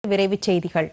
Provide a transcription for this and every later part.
விரைவுச் செய்திகள்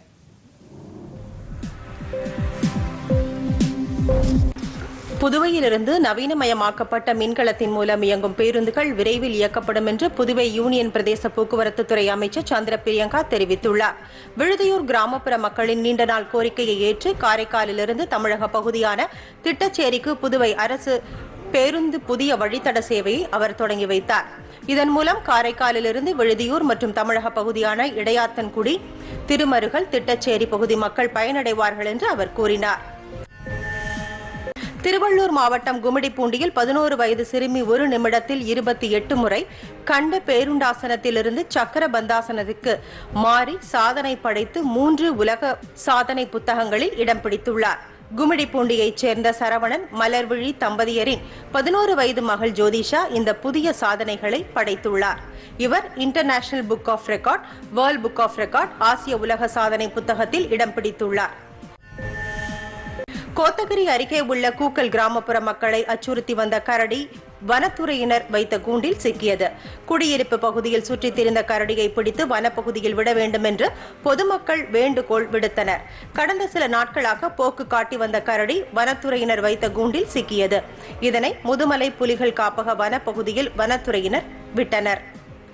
புதுவையிலிருந்து நவீனமயமாக்கப்பட்ட மின்கலத்தின் மூலம் இயங்கும் பேருந்துகள் விரைவில் இயக்கப்படும் என்று புதுவை யூனியன் பிரதேச போக்குவரத்து துறை அமைச்சர் சந்திர பிரியங்கா தெரிவித்துள்ளார் விழுதியூர் கிராமப்புற மக்களின் நீண்ட நாள் கோரிக்கையை ஏற்று காரைக்காலிலிருந்து தமிழக பகுதியான திட்டச்சேரிக்கு புதுவை அரசு பேருந்து புதிய வழித்தட சேவையை அவர் தொடங்கி வைத்தார் இதன் மூலம் காரைக்காலிலிருந்து விழுதியூர் மற்றும் தமிழக பகுதியான இடையாத்தன்குடி திருமருகல் திட்டச்சேரி பகுதி மக்கள் பயனடைவார்கள் என்று அவர் கூறினார் திருவள்ளூர் மாவட்டம் கும்மிடிப்பூண்டியில் பதினோரு வயது சிறுமி ஒரு நிமிடத்தில் இருபத்தி எட்டு முறை கண்ட பேருண்டாசனத்திலிருந்து சக்கர பந்தாசனத்துக்கு மாறி சாதனை படைத்து மூன்று உலக சாதனை புத்தகங்களில் இடம் பிடித்துள்ளார் கும்மிடிப்பூண்டியைச் சேர்ந்த சரவணன் மலர்விழி தம்பதியரின் பதினோரு வயது மகள் ஜோதிஷா இந்த புதிய சாதனைகளை படைத்துள்ளார் இவர் international book of record world book of record ஆசிய உலக சாதனை புத்தகத்தில் இடம் பிடித்துள்ளார் கோத்தகிரி அருகே உள்ள கூக்கல் கிராமப்புற மக்களை அச்சுறுத்தி வந்த கரடி வனத்துறையினர் வைத்த கூண்டில் சிக்கியது குடியிருப்பு பகுதியில் சுற்றித் திரிந்த கரடியை பிடித்து வனப்பகுதியில் விட வேண்டும் என்று பொதுமக்கள் வேண்டுகோள் விடுத்தனர் கடந்த சில நாட்களாக போக்கு காட்டி வந்த கரடி வனத்துறையினர் வைத்த கூண்டில் சிக்கியது இதனை முதுமலை புலிகள் காப்பக வனப்பகுதியில் வனத்துறையினர் விட்டனர்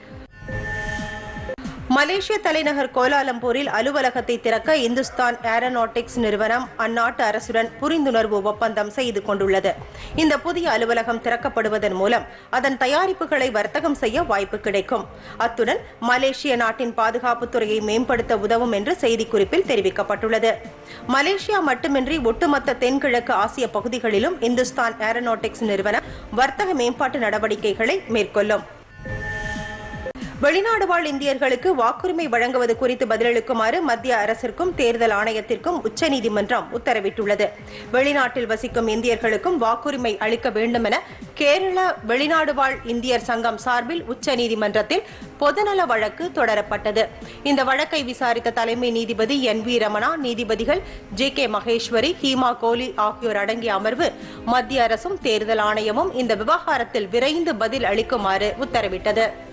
மலேசிய தலைநகர் கோலாலம்பூரில் அலுவலகத்தை திறக்க இந்துஸ்தான் ஏரோநாட்டிக்ஸ் நிறுவனம் அந்நாட்டு அரசுடன் புரிந்துணர்வு ஒப்பந்தம் செய்து கொண்டுள்ளது இந்த புதிய அலுவலகம் திறக்கப்படுவதன் மூலம் அதன் தயாரிப்புகளை வர்த்தகம் செய்ய வாய்ப்பு கிடைக்கும் அத்துடன் மலேசிய நாட்டின் பாதுகாப்புத் துறையை மேம்படுத்த உதவும் என்று செய்திக்குறிப்பில் தெரிவிக்கப்பட்டுள்ளது மலேசியா மட்டுமின்றி ஒட்டுமொத்த தென்கிழக்கு ஆசிய பகுதிகளிலும் இந்துஸ்தான் ஏரோநாட்டிக்ஸ் நிறுவனம் வர்த்தக மேம்பாட்டு நடவடிக்கைகளை மேற்கொள்ளும் வெளிநாடு வாழ் இந்தியர்களுக்கு வாக்குரிமை வழங்குவது குறித்து பதிலளிக்குமாறு மத்திய அரசிற்கும் தேர்தல் ஆணையத்திற்கும் உச்சநீதிமன்றம் உத்தரவிட்டுள்ளது வெளிநாட்டில் வசிக்கும் இந்தியர்களுக்கும் வாக்குரிமை அளிக்க வேண்டுமென கேரள வெளிநாடு வாழ் இந்தியர் சங்கம் சார்பில் உச்சநீதிமன்றத்தில் பொதுநல வழக்கு தொடரப்பட்டது இந்த வழக்கை விசாரித்த தலைமை நீதிபதி என் வி ரமணா நீதிபதிகள் ஜே கே மகேஸ்வரி ஹீமா கோலி ஆகியோர் அடங்கிய அமர்வு மத்திய அரசும் தேர்தல் ஆணையமும் இந்த விவகாரத்தில் விரைந்து பதில் அளிக்குமாறு உத்தரவிட்டது